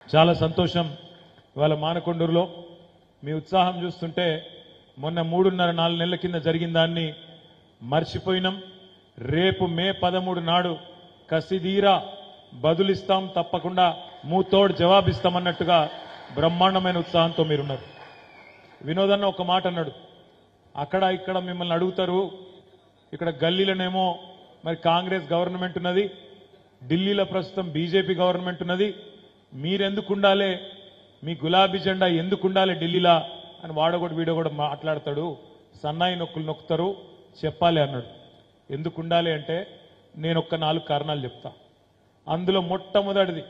చాలా సంతోషం ఇవాళ మానకొండూరులో మీ ఉత్సాహం చూస్తుంటే మొన్న మూడున్నర నాలుగు నెలల కింద జరిగిన దాన్ని మర్చిపోయినాం రేపు మే పదమూడు నాడు కసిదీరా బదులిస్తాం తప్పకుండా మూతోడు జవాబిస్తామన్నట్టుగా బ్రహ్మాండమైన ఉత్సాహంతో మీరున్నారు వినోదన్న ఒక మాట అన్నాడు అక్కడ ఇక్కడ మిమ్మల్ని అడుగుతారు ఇక్కడ గల్లీలోనేమో మరి కాంగ్రెస్ గవర్నమెంట్ ఉన్నది ఢిల్లీలో ప్రస్తుతం బీజేపీ గవర్నమెంట్ ఉన్నది మీరెందుకు ఉండాలి మీ గులాబీ జెండా ఎందుకు ఉండాలి ఢిల్లీలా అని వాడొకటి వీడో కూడా మాట్లాడతాడు సన్నాయి నొక్కులు నొక్కుతారు చెప్పాలి అన్నాడు ఎందుకు ఉండాలి అంటే నేను ఒక్క నాలుగు కారణాలు చెప్తా అందులో మొట్టమొదటిది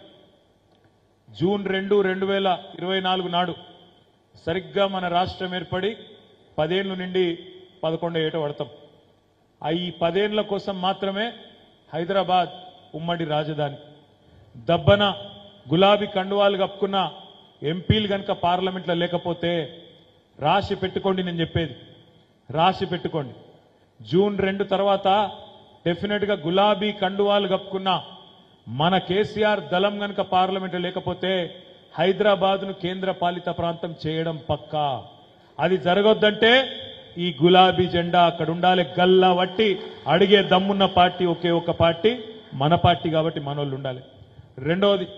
జూన్ రెండు రెండు వేల ఇరవై నాలుగు నాడు సరిగ్గా మన రాష్ట్రం ఏర్పడి పదేళ్లు నుండి పదకొండో ఏట పడతాం ఆ ఈ పదేళ్ల కోసం మాత్రమే హైదరాబాద్ ఉమ్మడి రాజధాని దబ్బన గులాబీ కండువాలు కప్పుకున్న ఎంపీలు గనక పార్లమెంట్లో లేకపోతే రాసి పెట్టుకోండి నేను చెప్పేది రాసి పెట్టుకోండి జూన్ రెండు తర్వాత డెఫినెట్ గా గులాబీ కండువాలు కప్పుకున్న మన కేసీఆర్ దళం గనక పార్లమెంట్లో లేకపోతే హైదరాబాద్ ను కేంద్ర పాలిత ప్రాంతం చేయడం పక్కా అది జరగొద్దంటే ఈ గులాబీ జెండా అక్కడ ఉండాలి గల్లా వట్టి అడిగే దమ్మున్న పార్టీ ఒకే ఒక పార్టీ మన పార్టీ కాబట్టి మనోళ్ళు ఉండాలి రెండవది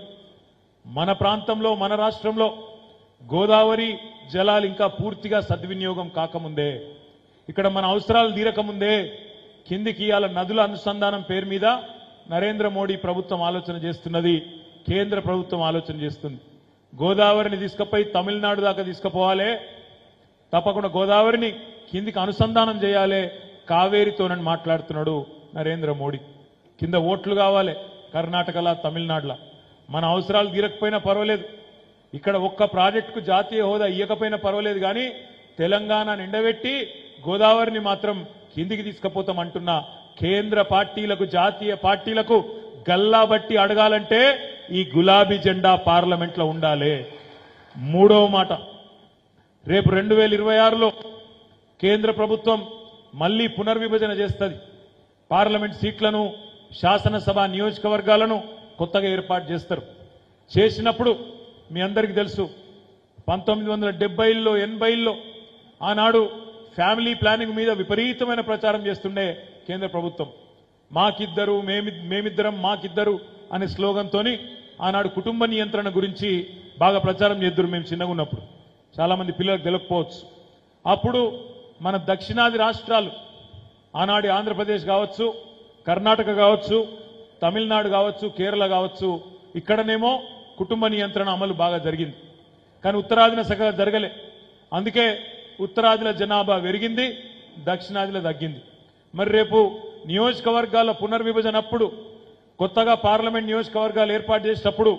మన ప్రాంతంలో మన రాష్ట్రంలో గోదావరి జలాలు ఇంకా పూర్తిగా సద్వినియోగం కాకముందే ఇక్కడ మన అవసరాలు తీరకముందే కిందికి ఇవాళ నదుల అనుసంధానం పేరు మీద నరేంద్ర మోడీ ప్రభుత్వం ఆలోచన చేస్తున్నది కేంద్ర ప్రభుత్వం ఆలోచన చేస్తుంది గోదావరిని తీసుకుపోయి తమిళనాడు దాకా తీసుకుపోవాలి తప్పకుండా గోదావరిని కిందికి అనుసంధానం చేయాలి కావేరితోనని మాట్లాడుతున్నాడు నరేంద్ర మోడీ కింద ఓట్లు కావాలి కర్ణాటకలా తమిళనాడులా మన అవసరాలు తీరకపోయినా పర్వాలేదు ఇక్కడ ఒక్క ప్రాజెక్టుకు జాతీయ హోదా ఇవ్వకపోయినా పర్వాలేదు కానీ తెలంగాణ నిండబెట్టి గోదావరిని మాత్రం కిందికి తీసుకుపోతాం అంటున్న కేంద్ర పార్టీలకు జాతీయ పార్టీలకు గల్లా బట్టి అడగాలంటే ఈ గులాబీ జెండా పార్లమెంట్ లో ఉండాలి మూడవ మాట రేపు రెండు వేల ఇరవై ఆరులో కేంద్ర ప్రభుత్వం మళ్లీ పునర్విభజన చేస్తుంది పార్లమెంట్ సీట్లను శాసనసభ నియోజకవర్గాలను కొత్తగా ఏర్పాటు చేస్తారు చేసినప్పుడు మీ అందరికీ తెలుసు పంతొమ్మిది వందల డెబ్బైల్లో ఎనభైల్లో ఆనాడు ఫ్యామిలీ ప్లానింగ్ మీద విపరీతమైన ప్రచారం చేస్తుండే కేంద్ర ప్రభుత్వం మాకిద్దరు మేమి మేమిద్దరం మాకిద్దరు అనే స్లోగన్తోని ఆనాడు కుటుంబ నియంత్రణ గురించి బాగా ప్రచారం చేద్దరు మేము చిన్నగా ఉన్నప్పుడు చాలా మంది పిల్లలకు తెలియకపోవచ్చు అప్పుడు మన దక్షిణాది రాష్ట్రాలు ఆనాటి ఆంధ్రప్రదేశ్ కావచ్చు కర్ణాటక కావచ్చు తమిళనాడు కావచ్చు కేరళ కావచ్చు ఇక్కడనేమో కుటుంబ నియంత్రణ అమలు బాగా జరిగింది కానీ ఉత్తరాదిన సగం జరగలే అందుకే ఉత్తరాదిల జనాభా పెరిగింది దక్షిణాదిలో తగ్గింది మరి రేపు నియోజకవర్గాల పునర్విభజన అప్పుడు కొత్తగా పార్లమెంట్ నియోజకవర్గాలు ఏర్పాటు చేసేటప్పుడు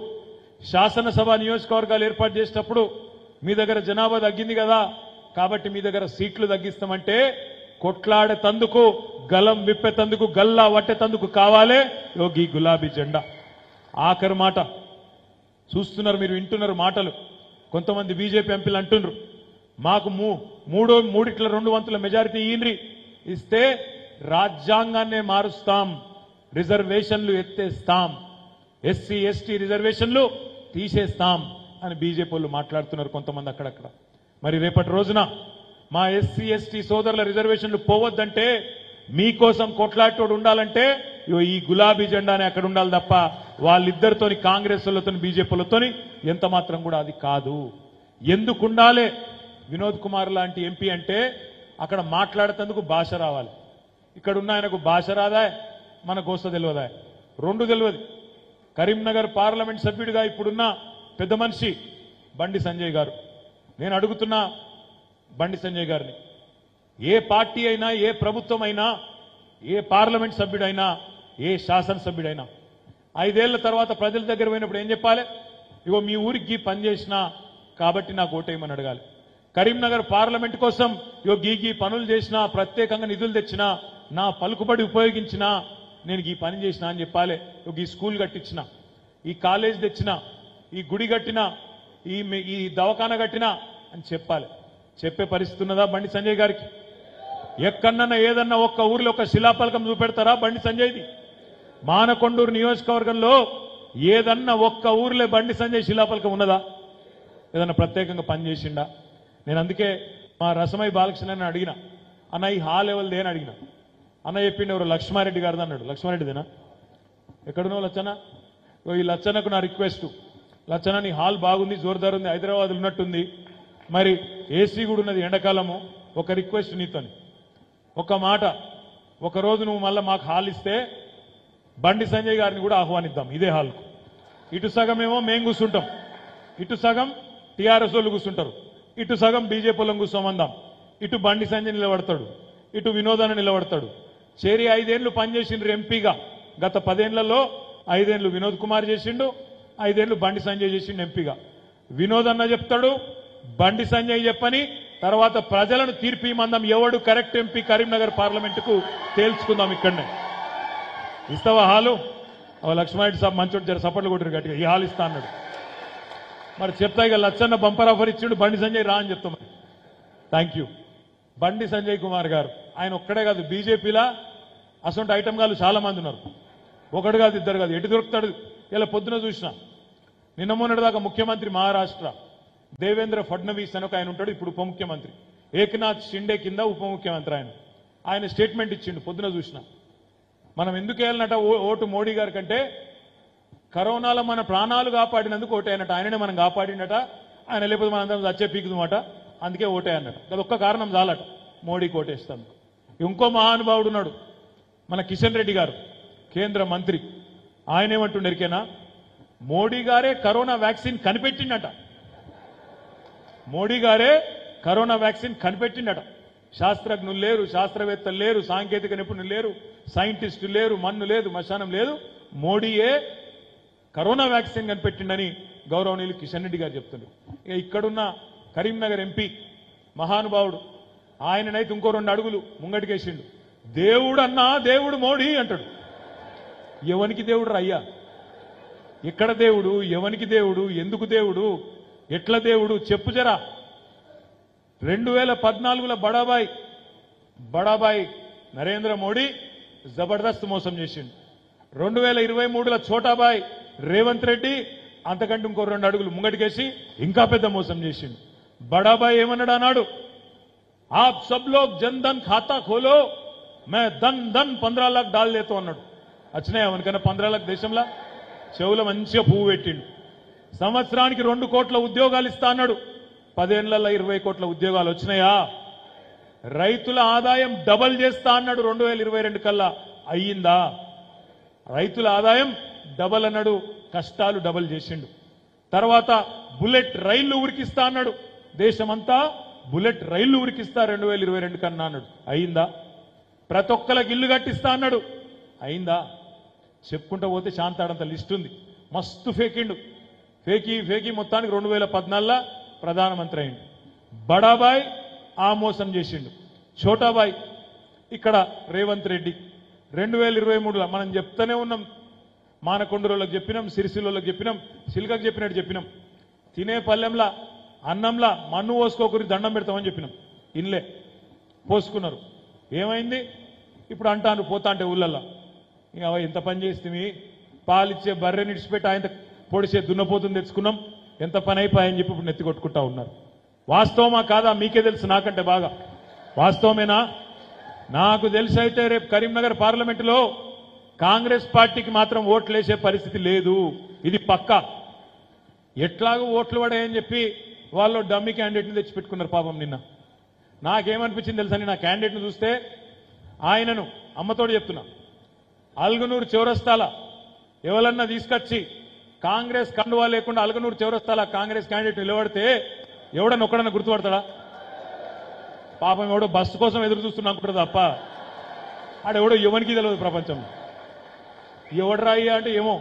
శాసనసభ నియోజకవర్గాలు ఏర్పాటు చేసేటప్పుడు మీ దగ్గర జనాభా తగ్గింది కదా కాబట్టి మీ దగ్గర సీట్లు తగ్గిస్తామంటే కొట్లాడే తందుకు గలం విప్పేతందుకు గల్లా వట్టేతందుకు కావాలే యోగి గులాబీ జెండా ఆఖరి మాట చూస్తున్నారు మీరు వింటున్నారు మాటలు కొంతమంది బీజేపీ ఎంపీలు అంటున్నారు మాకు మూ- మూడో మూడిట్ల రెండు వంతుల మెజారిటీ ఈయనరి ఇస్తే రాజ్యాంగాన్నే మారుస్తాం రిజర్వేషన్లు ఎత్తేస్తాం ఎస్సీ ఎస్టీ రిజర్వేషన్లు తీసేస్తాం అని బీజేపీ వాళ్ళు మాట్లాడుతున్నారు కొంతమంది అక్కడక్కడ మరి రేపటి రోజున మా ఎస్సీ ఎస్టీ సోదరుల రిజర్వేషన్లు పోవద్దంటే మీకోసం కొట్లాటోడు ఉండాలంటే ఇగో ఈ గులాబీ జెండానే అక్కడ ఉండాలి తప్ప వాళ్ళిద్దరితోని కాంగ్రెస్ వాళ్ళతో బీజేపీలతోని ఎంత మాత్రం కూడా అది కాదు ఎందుకు ఉండాలి వినోద్ కుమార్ లాంటి ఎంపీ అంటే అక్కడ మాట్లాడేందుకు భాష రావాలి ఇక్కడ ఉన్న ఆయనకు భాష రాదా మన గోస తెలియదా రెండు తెలియదు కరీంనగర్ పార్లమెంట్ సభ్యుడిగా ఇప్పుడున్న పెద్ద మనిషి బండి సంజయ్ గారు నేను అడుగుతున్నా బండి సంజయ్ గారిని ఏ పార్టీ అయినా ఏ ప్రభుత్వం అయినా ఏ పార్లమెంట్ సభ్యుడైనా ఏ శాసనసభ్యుడైనా ఐదేళ్ల తర్వాత ప్రజల దగ్గర పోయినప్పుడు ఏం చెప్పాలి ఇగో మీ ఊరికి పని చేసినా కాబట్టి నాకు ఓటేయమని అడగాలి కరీంనగర్ పార్లమెంట్ కోసం ఇగో గీ గీ పనులు చేసినా ప్రత్యేకంగా నిధులు తెచ్చినా నా పలుకుబడి ఉపయోగించినా నేను ఈ పని చేసినా అని చెప్పాలి ఇగో ఈ స్కూల్ కట్టించిన ఈ కాలేజ్ తెచ్చినా ఈ గుడి కట్టినా ఈ మీ- ఈ దవాఖాన కట్టినా అని చెప్పాలి చెప్పే పరిస్థితి ఉన్నదా బండి సంజయ్ గారికి ఎక్కడన్నా ఏదన్నా ఒక్క ఊర్లో ఒక శిలాపలకం చూపెడతారా బండి సంజయ్ది మానకొండూరు నియోజకవర్గంలో ఏదన్నా ఒక్క ఊర్లో బండి సంజయ్ శిలాపలకం ఉన్నదా ఏదన్నా ప్రత్యేకంగా పనిచేసిండా నేను అందుకే మా రసమై బాలకృష్ణ అడిగిన అన్న ఈ హాల్ ఎవరిదే అని అడిగిన అన్న చెప్పిండు ఎవరు లక్ష్మారెడ్డి గారిది అన్నాడు లక్ష్మారెడ్డిదేనా ఎక్కడున్నావు లచ్చన ఓ ఈ లచ్చనకు నా రిక్వెస్ట్ లచ్చన నీ హాల్ బాగుంది జోర్దార్ ఉంది హైదరాబాద్ ఉన్నట్టుంది మరి ఏసీ కూడా ఉన్నది ఎండాకాలము ఒక రిక్వెస్ట్ నీతోని ఒక మాట ఒక రోజు నువ్వు మళ్ళీ మాకు హాల్ ఇస్తే బండి సంజయ్ గారిని కూడా ఆహ్వానిద్దాం ఇదే హాల్కు ఇటు సగం ఏమో మేము కూర్చుంటాం ఇటు సగం టీఆర్ఎస్ వాళ్ళు కూర్చుంటారు ఇటు సగం బీజేపీ వాళ్ళని కూర్చోమందాం ఇటు బండి సంజయ్ నిలబడతాడు ఇటు వినోదాన్ని నిలబడతాడు చేరి ఐదేళ్లు పనిచేసిండ్రు ఎంపీగా గత పదేళ్లలో ఐదేళ్లు వినోద్ కుమార్ చేసిండు ఐదేళ్లు బండి సంజయ్ చేసిండు ఎంపీగా వినోద్ అన్న చెప్తాడు బండి సంజయ్ చెప్పని తర్వాత ప్రజలను తీర్పు మందం ఎవడు కరెక్ట్ ఎంపీ కరీంనగర్ పార్లమెంటుకు తేల్చుకుందాం ఇక్కడనే ఇస్తావా హాలు ఓ లక్ష్మారెడ్డి సాబ్ మంచోడు జర సపోర్ట్లు కొట్టారు గట్టిగా ఈ హాల్ ఇస్తా అన్నాడు మరి చెప్తా ఇక లచ్చన్న బంపర్ ఆఫర్ ఇచ్చిండు బండి సంజయ్ రా అని చెప్తాం థ్యాంక్ యూ బండి సంజయ్ కుమార్ గారు ఆయన ఒక్కడే కాదు బీజేపీలా అసొంటి ఐటమ్ గాలు చాలా మంది ఉన్నారు ఒకడు కాదు ఇద్దరు కాదు ఎటు దొరుకుతాడు ఇలా పొద్దున చూసిన నిన్న మొన్నటి దాకా ముఖ్యమంత్రి మహారాష్ట్ర దేవేంద్ర ఫడ్నవీస్ అని ఒక ఆయన ఉంటాడు ఇప్పుడు ఉప ముఖ్యమంత్రి ఏకనాథ్ షిండే కింద ఉప ముఖ్యమంత్రి ఆయన ఆయన స్టేట్మెంట్ ఇచ్చిండు పొద్దున చూసిన మనం ఎందుకు వేయాలన్నట ఓ- ఓటు మోడీ గారి కంటే కరోనాలో మన ప్రాణాలు కాపాడినందుకు ఓటేయనట ఆయననే మనం కాపాడినట ఆయన లేకపోతే మనందరం చచ్చే పీకుదమాట అందుకే ఓటే అన్నట అది ఒక్క కారణం చాలట మోడీకి ఓటేస్తాను ఇంకో మహానుభావుడు ఉన్నాడు మన కిషన్ రెడ్డి గారు కేంద్ర మంత్రి ఆయన ఏమంటుండే ఎరికేనా మోడీ గారే కరోనా వ్యాక్సిన్ కనిపెట్టిండట మోడీ గారే కరోనా వ్యాక్సిన్ కనిపెట్టిండట శాస్త్రజ్ఞులు లేరు శాస్త్రవేత్తలు లేరు సాంకేతిక నిపుణులు లేరు సైంటిస్టులు లేరు మన్ను లేదు మశానం లేదు మోడీయే కరోనా వ్యాక్సిన్ కనిపెట్టిండని గౌరవనీయులు కిషన్ రెడ్డి గారు చెప్తుండ్రు ఇక ఇక్కడున్న కరీంనగర్ ఎంపీ మహానుభావుడు ఆయననైతే ఇంకో రెండు అడుగులు ముంగటికేసిండు దేవుడు అన్నా దేవుడు మోడీ అంటాడు ఎవనికి దేవుడు అయ్యా ఎక్కడ దేవుడు ఎవనికి దేవుడు ఎందుకు దేవుడు ఎట్ల దేవుడు చెప్పు జరా రెండు వేల పద్నాలుగులో బడాబాయ్ బడాబాయ్ నరేంద్ర మోడీ జబర్దస్త్ మోసం చేసిండు రెండు వేల ఇరవై మూడులో ఛోటాబాయ్ రేవంత్ రెడ్డి అంతకంటే ఇంకో రెండు అడుగులు ముంగటికేసి ఇంకా పెద్ద మోసం చేసిండు బడాబాయ్ ఏమన్నాడు అన్నాడు ఆప్ సబ్ లోగ్ జన్ ధన్ ఖాతా ఖోలో మే ధన్ ధన్ పంద్రా లాక్ డాల్ దేతో అన్నాడు వచ్చినాయి ఎవరికైనా పంద్రా లాక్ దేశంలో చెవుల మంచిగా పువ్వు పెట్టిండు సంవత్సరానికి రెండు కోట్ల ఉద్యోగాలు ఇస్తా అన్నాడు పదేళ్లలో ఇరవై కోట్ల ఉద్యోగాలు వచ్చినాయా రైతుల ఆదాయం డబల్ చేస్తా అన్నాడు రెండు వేల ఇరవై రెండు కల్లా అయ్యిందా రైతుల ఆదాయం డబల్ అన్నాడు కష్టాలు డబల్ చేసిండు తర్వాత బుల్లెట్ రైళ్లు ఉరికిస్తా అన్నాడు దేశమంతా బుల్లెట్ రైళ్లు ఉరికిస్తా రెండు వేల ఇరవై రెండు కన్నా అన్నాడు అయిందా ప్రతి ఒక్కరికి ఇల్లు కట్టిస్తా అన్నాడు అయిందా చెప్పుకుంటూ పోతే శాంతాడంత లిస్ట్ ఉంది మస్తు ఫేకిండు ఫేకి ఫేకి మొత్తానికి రెండు వేల పద్నాలుగులో ప్రధానమంత్రి అయిండు బడాబాయ్ ఆ మోసం చేసిండు ఛోటాబాయ్ ఇక్కడ రేవంత్ రెడ్డి రెండు వేల ఇరవై మూడులో మనం చెప్తానే ఉన్నాం మానకొండరోళ్ళకి చెప్పినాం సిరిసిల్లోకి చెప్పినాం సిల్కకు చెప్పినట్టు చెప్పినాం తినే పల్లెంలా అన్నంలా మన్ను పోసుకోకరి దండం పెడతామని చెప్పినాం ఇన్లే పోసుకున్నారు ఏమైంది ఇప్పుడు అంటాను పోతా అంటే ఊళ్ళల్లో ఇక అవ ఎంత పని చేస్తుంది పాలిచ్చే బర్రె నిడిచిపెట్టి ఆయన పొడిచే దున్నపోతుని తెచ్చుకున్నాం ఎంత పని అయిపోయాయని చెప్పి ఇప్పుడు నెత్తి కొట్టుకుంటా ఉన్నారు వాస్తవమా కాదా మీకే తెలుసు నాకంటే బాగా వాస్తవమేనా నాకు తెలిసి అయితే రేపు కరీంనగర్ పార్లమెంటులో కాంగ్రెస్ పార్టీకి మాత్రం ఓట్లేసే పరిస్థితి లేదు ఇది పక్కా ఎట్లాగో ఓట్లు పడాయని చెప్పి వాళ్ళు డమ్మీ క్యాండిడేట్ని తెచ్చిపెట్టుకున్నారు పాపం నిన్న నాకేమనిపించింది తెలుసని నా క్యాండిడేట్ని చూస్తే ఆయనను అమ్మతోడు చెప్తున్నా అల్గనూరు చౌరస్తాల ఎవరన్నా తీసుకొచ్చి కాంగ్రెస్ కండువా లేకుండా అల్గనూరు చౌరస్తాల కాంగ్రెస్ క్యాండిడేట్ నిలబడితే ఎవడన్నా ఒక్కడన్నా గుర్తుపడతాడా పాపం ఎవడో బస్సు కోసం ఎదురు చూస్తున్నా అనుకుంటారు తప్ప ఆడెవడో ఎవరికి తెలియదు ప్రపంచంలో ఎవడరా అయ్యా అంటే ఏమో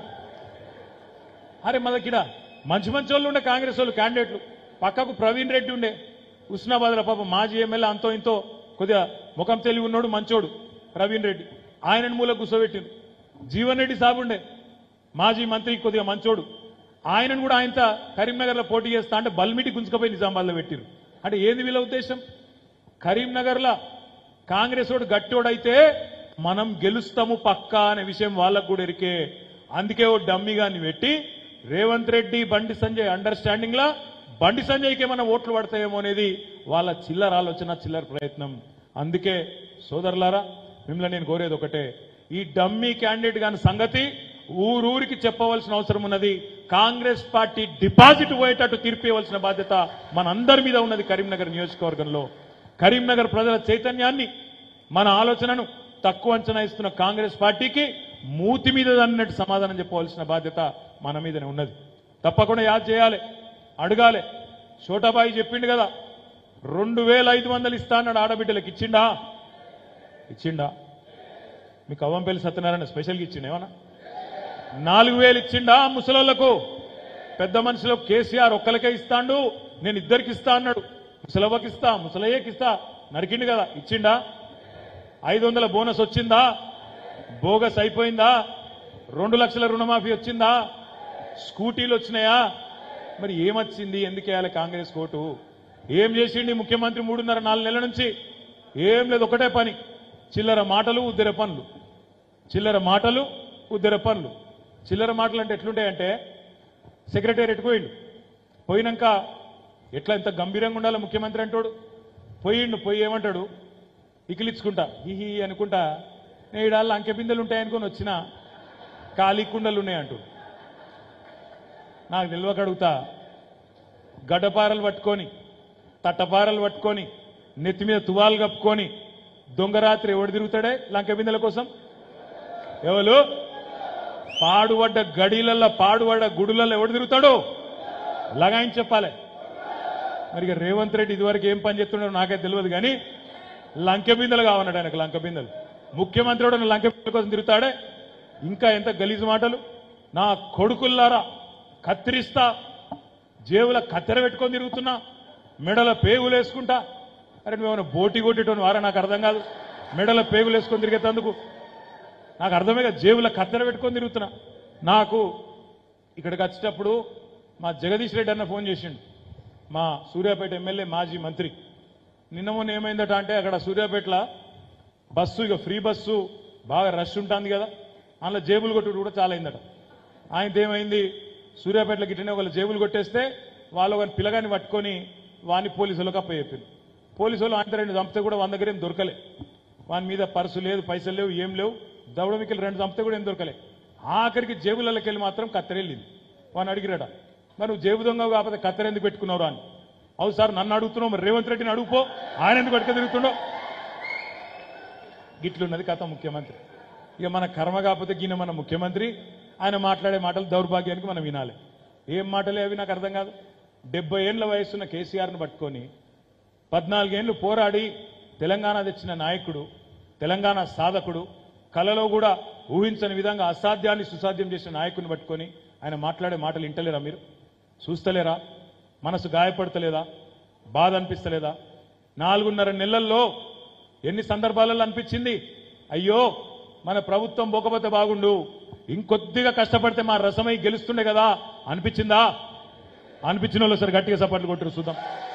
అరే మనకిడ మంచి మంచి వాళ్ళు ఉండే కాంగ్రెస్ వాళ్ళు క్యాండిడేట్లు పక్కకు ప్రవీణ్ రెడ్డి ఉండే ఉస్నాబాద్లో పాపం మాజీ ఎమ్మెల్యే అంతో ఇంతో కొద్దిగా ముఖం తెలివి ఉన్నాడు మంచోడు ప్రవీణ్ రెడ్డి ఆయనను మూల కూర్చోబెట్టిండు జీవన్ రెడ్డి సాబు ఉండే మాజీ మంత్రి కొద్దిగా మంచోడు ఆయనను కూడా ఆయనతో కరీంనగర్లో పోటీ చేస్తా అంటే బల్మిటి గుంజుకపోయి నిజామాబాద్లో పెట్టిరు అంటే ఏంది వీళ్ళ ఉద్దేశం కరీంనగర్లో కాంగ్రెస్ వాడు గట్టోడైతే మనం గెలుస్తాము పక్కా అనే విషయం వాళ్ళకు కూడా ఎరికే అందుకే ఓ డమ్మి గాని పెట్టి రేవంత్ రెడ్డి బండి సంజయ్ అండర్స్టాండింగ్ లా బండి సంజయ్కి ఏమైనా ఓట్లు పడతాయేమో అనేది వాళ్ళ చిల్లర ఆలోచన చిల్లర ప్రయత్నం అందుకే సోదరులారా మిమ్మల్ని నేను కోరేది ఒకటే ఈ డమ్మీ క్యాండిడేట్ గాని సంగతి ఊరూరికి చెప్పవలసిన అవసరం ఉన్నది కాంగ్రెస్ పార్టీ డిపాజిట్ పోయేటట్టు తీర్పు ఇవ్వాల్సిన బాధ్యత మనందరి మీద ఉన్నది కరీంనగర్ నియోజకవర్గంలో కరీంనగర్ ప్రజల చైతన్యాన్ని మన ఆలోచనను తక్కువ అంచనా ఇస్తున్న కాంగ్రెస్ పార్టీకి మూతి మీద అన్నట్టు సమాధానం చెప్పవలసిన బాధ్యత మన మీదనే ఉన్నది తప్పకుండా యాద్ చేయాలి అడగాలి చోటాబాయి చెప్పిండు కదా రెండు వేల ఐదు వందలు ఇస్తా అన్నాడు ఆడబిడ్డలకు ఇచ్చిండా ఇచ్చిండా మీకు అవ్వంపల్లి సత్యనారాయణ స్పెషల్గా ఇచ్చిండు ఏమన్నా నాలుగు వేలు ఇచ్చిండా ముసలోళ్లకు పెద్ద మనుషులు కేసీఆర్ ఒక్కరికే ఇస్తాండు నేను ఇద్దరికి ఇస్తా అన్నాడు ముసలవ్వకి ఇస్తా ముసలయ్యకి ఇస్తా నరికిండు కదా ఇచ్చిండా ఐదు వందల బోనస్ వచ్చిందా బోగస్ అయిపోయిందా రెండు లక్షల రుణమాఫీ వచ్చిందా స్కూటీలు వచ్చినాయా మరి ఏమొచ్చింది ఎందుకు వేయాలి కాంగ్రెస్ కోటు ఏం చేసిండి ముఖ్యమంత్రి మూడున్నర నాలుగు నెలల నుంచి ఏం లేదు ఒకటే పని చిల్లర మాటలు ఉద్దెర పనులు చిల్లర మాటలు ఉద్దెర పనులు చిల్లర మాటలు అంటే ఎట్లుంటాయంటే సెక్రటేరియట్ పోయిండు పోయినాక ఎట్లా ఇంత గంభీరంగా ఉండాలి ముఖ్యమంత్రి అంటాడు పోయిండు పోయి ఏమంటాడు ఇకిలిచ్చుకుంటా హిహి అనుకుంటా నేడాళ్ళు అంకె బిందెలు ఉంటాయనుకొని వచ్చిన ఖాళీ కుండలు ఉన్నాయంటూ నాకు నిల్వక అడుగుతా గడ్డపారలు పట్టుకొని తట్టపారలు పట్టుకొని నెత్తి మీద తువాలు కప్పుకొని దొంగరాత్రి ఎవడు తిరుగుతాడే లంక బిందెల కోసం ఎవరు పాడుపడ్డ గడిలల్లో పాడుపడ్డ గుడులలో ఎవడు తిరుగుతాడు లగాయని చెప్పాలి మరి ఇక రేవంత్ రెడ్డి ఇదివరకు ఏం పని చేస్తున్నాడో నాకే తెలియదు కానీ లంకె బిందెలు కావన్నాడు ఆయనకు లంక బిందెలు ముఖ్యమంత్రి కూడా లంకె బిందెల కోసం తిరుగుతాడే ఇంకా ఎంత గలీజు మాటలు నా కొడుకుల్లారా కత్తిరిస్తా జేబుల కత్తెర పెట్టుకొని తిరుగుతున్నా మెడల పేగులు వేసుకుంటా అరే నువ్వేమైనా బోటి కొట్టేటోని వారా నాకు అర్థం కాదు మెడల పేగులు వేసుకొని తిరిగేటందుకు నాకు అర్థమే కదా జేబుల కత్తెర పెట్టుకొని తిరుగుతున్నా నాకు ఇక్కడికి వచ్చేటప్పుడు మా జగదీష్ రెడ్డి అన్న ఫోన్ చేసిండు మా సూర్యాపేట ఎమ్మెల్యే మాజీ మంత్రి నిన్న మొన్న ఏమైందట అంటే అక్కడ సూర్యాపేటలో బస్సు ఇక ఫ్రీ బస్సు బాగా రష్ ఉంటుంది కదా అందులో జేబులు కొట్టుడు కూడా చాలా అయిందట ఆయనతో ఏమైంది సూర్యాపేటలో గిట్టనే వాళ్ళ జేబులు కొట్టేస్తే వాళ్ళు ఒక పిల్లగాన్ని పట్టుకొని వాని పోలీసులకు అప్ప చెప్పింది పోలీసు వాళ్ళు ఆయన రెండు చంపితే కూడా వాళ్ళ దగ్గర ఏం దొరకలే వాని మీద పర్సు లేదు పైసలు లేవు ఏం లేవు దవడమికలు రెండు చంపితే కూడా ఏం దొరకలే ఆఖరికి జేబులకి వెళ్ళి మాత్రం కత్తెరెళ్ళింది వాని అడిగిరాడ మరి నువ్వు జేబు దొంగ కాకపోతే కత్తెర ఎందుకు పెట్టుకున్నావు అని అవును సార్ నన్ను అడుగుతున్నావు మరి రేవంత్ రెడ్డిని అడుగుపో ఆయన ఎందుకు పట్టుక తిరుగుతుండో గిట్లున్నది కథ ముఖ్యమంత్రి ఇక మన కర్మ కాకపోతే గిన మన ముఖ్యమంత్రి ఆయన మాట్లాడే మాటలు దౌర్భాగ్యానికి మనం వినాలి ఏం మాటలే అవి నాకు అర్థం కాదు డెబ్బై ఏళ్ల వయసున్న కేసీఆర్ను పట్టుకొని పద్నాలుగేళ్లు పోరాడి తెలంగాణ తెచ్చిన నాయకుడు తెలంగాణ సాధకుడు కలలో కూడా ఊహించని విధంగా అసాధ్యాన్ని సుసాధ్యం చేసిన నాయకుడిని పట్టుకొని ఆయన మాట్లాడే మాటలు వింటలేరా మీరు చూస్తలేరా మనసు గాయపడతలేదా బాధ అనిపిస్తలేదా నాలుగున్నర నెలల్లో ఎన్ని సందర్భాలలో అనిపించింది అయ్యో మన ప్రభుత్వం పోకపోతే బాగుండు ఇంకొద్దిగా కష్టపడితే మా రసమై గెలుస్తుండే కదా అనిపించిందా అనిపించిన వాళ్ళు సరే గట్టిగా సపోర్ట్లు కొట్టరు చూద్దాం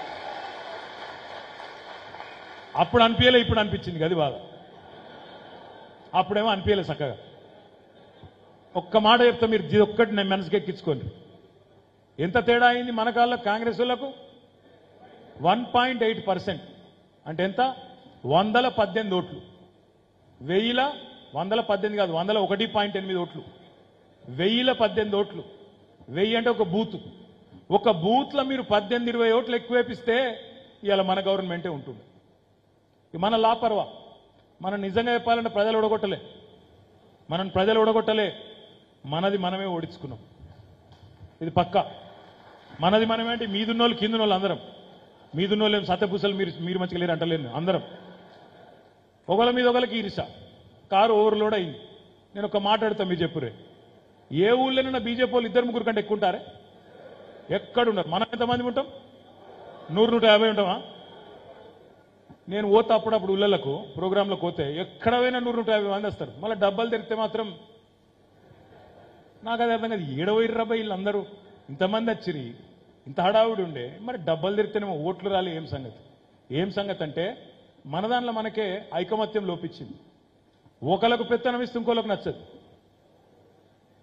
అప్పుడు అనిపించలే ఇప్పుడు అనిపించింది గది బాధ అప్పుడేమో అనిపించలే చక్కగా ఒక్క మాట చెప్తా మీరు ఇది ఒక్కటి నేను మనసుకి ఎక్కించుకోండి ఎంత తేడా అయింది మన కాళ్ళ కాంగ్రెస్ వాళ్ళకు వన్ పాయింట్ ఎయిట్ పర్సెంట్ అంటే ఎంత వందల పద్దెనిమిది ఓట్లు వెయ్యిల వందల పద్దెనిమిది కాదు వందల ఒకటి పాయింట్ ఎనిమిది ఓట్లు వెయ్యిల పద్దెనిమిది ఓట్లు వెయ్యి అంటే ఒక బూత్ ఒక బూత్లో మీరు పద్దెనిమిది ఇరవై ఓట్లు ఎక్కువేపిస్తే ఇవాళ మన గవర్నమెంటే ఉంటుంది ఇది మన లాపర్వా మనం నిజంగా చెప్పాలంటే ప్రజలు ఓడగొట్టలే మనం ప్రజలు ఓడగొట్టలే మనది మనమే ఓడించుకున్నాం ఇది పక్క మనది మనమేంటి మీదున్నోళ్ళు కిందున్నోళ్ళు అందరం మీదున్నోళ్ళు ఏం సత్యపూసలు మీరు మీరు మంచిగా లేరు అంటలేను అందరం ఒకళ్ళ మీద ఒకళ్ళకి ఈరిస కారు ఓవర్లోడ్ అయింది నేను ఒక మాట అడుగుతా మీరు చెప్పురే ఏ ఊళ్ళోనైనా బీజేపీ వాళ్ళు ఇద్దరు ముగ్గురు కంటే ఎక్కువ ఉంటారే ఎక్కడున్నారు మనం ఎంతమంది ఉంటాం నూరు నూట యాభై ఉంటామా నేను పోతే అప్పుడప్పుడు ఉళ్ళలకు ప్రోగ్రాంలకు పోతే ఎక్కడ పోయినా నూరు నూట యాభై మంది వస్తారు మళ్ళీ డబ్బాలు తెరిస్తే మాత్రం నాకు అది అర్థం కాదు ఏడవై రూపాయి వీళ్ళందరూ ఇంతమంది వచ్చిరి ఇంత హడావుడి ఉండే మరి డబ్బాలు తెరితేనేమో ఓట్లు రాలి ఏం సంగతి ఏం సంగతి అంటే మన దాంట్లో మనకే ఐకమత్యం లోపించింది ఒకలకు పెత్తనం ఇస్తే ఇంకోలకు నచ్చదు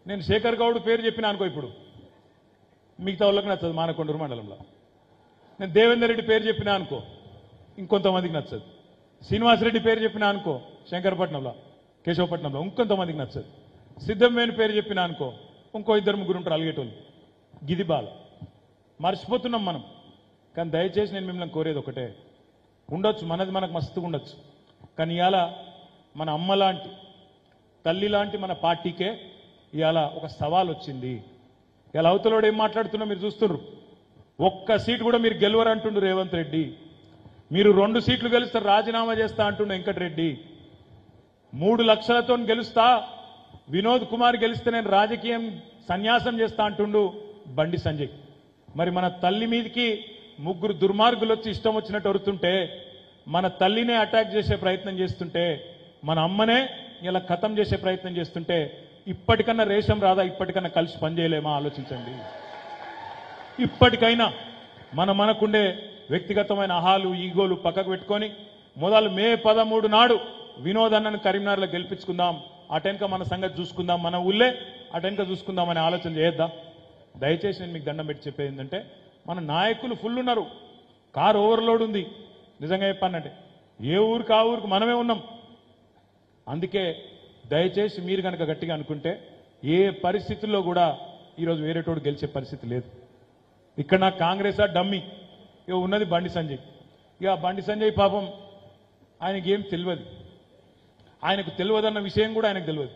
నేను శేఖర్ గౌడ్ పేరు చెప్పిన అనుకో ఇప్పుడు మిగతా వాళ్ళకి నచ్చదు మానకొండూరు మండలంలో నేను దేవేందర్ రెడ్డి పేరు చెప్పినా అనుకో ఇంకొంతమందికి నచ్చదు శ్రీనివాసరెడ్డి పేరు చెప్పినా అనుకో శంకరపట్నంలో కేశవపట్నంలో ఇంకొంతమందికి నచ్చదు సిద్ధంవేణి పేరు చెప్పినా అనుకో ఇంకో ఇద్దరు ముగ్గురు ఉంటారు అలిగేటోళ్ళు గిది బాల మర్చిపోతున్నాం మనం కానీ దయచేసి నేను మిమ్మల్ని కోరేది ఒకటే ఉండొచ్చు మనది మనకు మస్తుగా ఉండొచ్చు కానీ ఇవాళ మన అమ్మ లాంటి తల్లి లాంటి మన పార్టీకే ఇవాళ ఒక సవాల్ వచ్చింది ఇలా అవతలోడు ఏం మాట్లాడుతున్నా మీరు చూస్తున్నారు ఒక్క సీటు కూడా మీరు గెలవరు అంటుండు రేవంత్ రెడ్డి మీరు రెండు సీట్లు గెలుస్తారు రాజీనామా చేస్తా అంటుండు వెంకటరెడ్డి మూడు లక్షలతో గెలుస్తా వినోద్ కుమార్ గెలిస్తే నేను రాజకీయం సన్యాసం చేస్తా అంటుండు బండి సంజయ్ మరి మన తల్లి మీదకి ముగ్గురు దుర్మార్గులు వచ్చి ఇష్టం వచ్చినట్టు వరుతుంటే మన తల్లినే అటాక్ చేసే ప్రయత్నం చేస్తుంటే మన అమ్మనే ఇలా ఖతం చేసే ప్రయత్నం చేస్తుంటే ఇప్పటికన్నా రేషం రాదా ఇప్పటికన్నా కలిసి పనిచేయలేమా ఆలోచించండి ఇప్పటికైనా మన మనకుండే వ్యక్తిగతమైన అహాలు ఈగోలు పక్కకు పెట్టుకొని మొదలు మే పదమూడు నాడు వినోద్ అన్నను కరీంనగర్లో గెలిపించుకుందాం అటెనక మన సంగతి చూసుకుందాం మన ఊళ్ళే అటెనక చూసుకుందాం అనే ఆలోచన చేయొద్దా దయచేసి నేను మీకు దండం పెట్టి చెప్పేది ఏంటంటే మన నాయకులు ఫుల్ ఉన్నారు కారు ఓవర్లోడ్ ఉంది నిజంగా చెప్పానంటే ఏ ఊరికి ఆ ఊరికి మనమే ఉన్నాం అందుకే దయచేసి మీరు కనుక గట్టిగా అనుకుంటే ఏ పరిస్థితుల్లో కూడా ఈరోజు వేరేటోడు గెలిచే పరిస్థితి లేదు ఇక్కడ నాకు కాంగ్రెస్ ఆ డమ్మి ఇక ఉన్నది బండి సంజయ్ ఇక ఆ బండి సంజయ్ పాపం ఆయనకి ఏం తెలియదు ఆయనకు తెలియదన్న విషయం కూడా ఆయనకు తెలియదు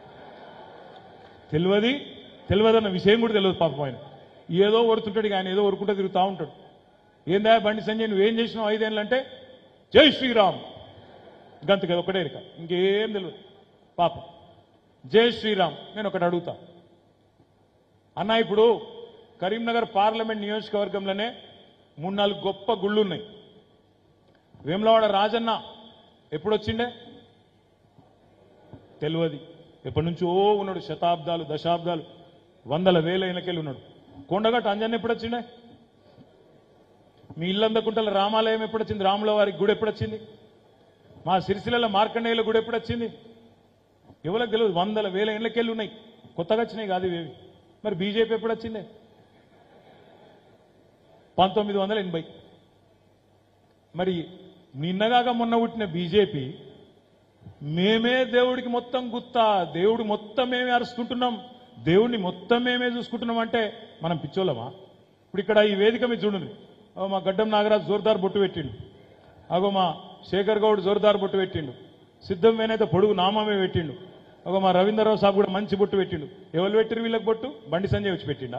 తెలియదు తెలియదన్న విషయం కూడా తెలియదు పాపం ఆయన ఏదో ఒరుతుంటాడు ఇక ఆయన ఏదో ఒరుకుంటూ తిరుగుతూ ఉంటాడు ఏందా బండి సంజయ్ నువ్వేం చేసినావు ఐదేళ్ళు అంటే జై శ్రీరామ్ గంత కదా ఒకటే ఇక ఇంకేం తెలియదు పాపం జై శ్రీరామ్ నేను ఒకటి అడుగుతా అన్న ఇప్పుడు కరీంనగర్ పార్లమెంట్ నియోజకవర్గంలోనే మూడు నాలుగు గొప్ప గుళ్ళు ఉన్నాయి వేములవాడ రాజన్న ఎప్పుడు వచ్చిండే తెలియదు ఎప్పటి నుంచో ఉన్నాడు శతాబ్దాలు దశాబ్దాలు వందల వేల ఏళ్ళకెళ్ళి ఉన్నాడు కొండగట్టు అంజన్ ఎప్పుడు వచ్చిండే మీ ఇల్లందకుంటల రామాలయం ఎప్పుడు వచ్చింది రాముల వారికి గుడి ఎప్పుడు వచ్చింది మా సిరిసిల్ల మార్కండేయుల గుడి ఎప్పుడు వచ్చింది ఎవరికి తెలియదు వందల వేల ఏళ్ళకెళ్ళి ఉన్నాయి కొత్తగా వచ్చినాయి కాదు ఇవేవి మరి బీజేపీ ఎప్పుడు వచ్చిందే పంతొమ్మిది వందల ఎనభై మరి నిన్నగాక మొన్న పుట్టిన బీజేపీ మేమే దేవుడికి మొత్తం గుత్తా దేవుడు మొత్తం మేమే అరుచుకుంటున్నాం దేవుడిని మొత్తం మేమే చూసుకుంటున్నాం అంటే మనం పిచ్చోళ్ళమా ఇప్పుడు ఇక్కడ ఈ వేదిక మీద చూడండి ఓ మా గడ్డం నాగరాజు జోర్దార్ బొట్టు పెట్టిండు అగో మా శేఖర్ గౌడ్ జోర్దార్ బొట్టు పెట్టిండు సిద్ధం వేనైతే పొడుగు నామమే పెట్టిండు అగో మా రవీంద్రరావు సాబ్ కూడా మంచి బొట్టు పెట్టిండు ఎవరు పెట్టిరు వీళ్ళకి బొట్టు బండి సంజయ్ వచ్చి పెట్టిండా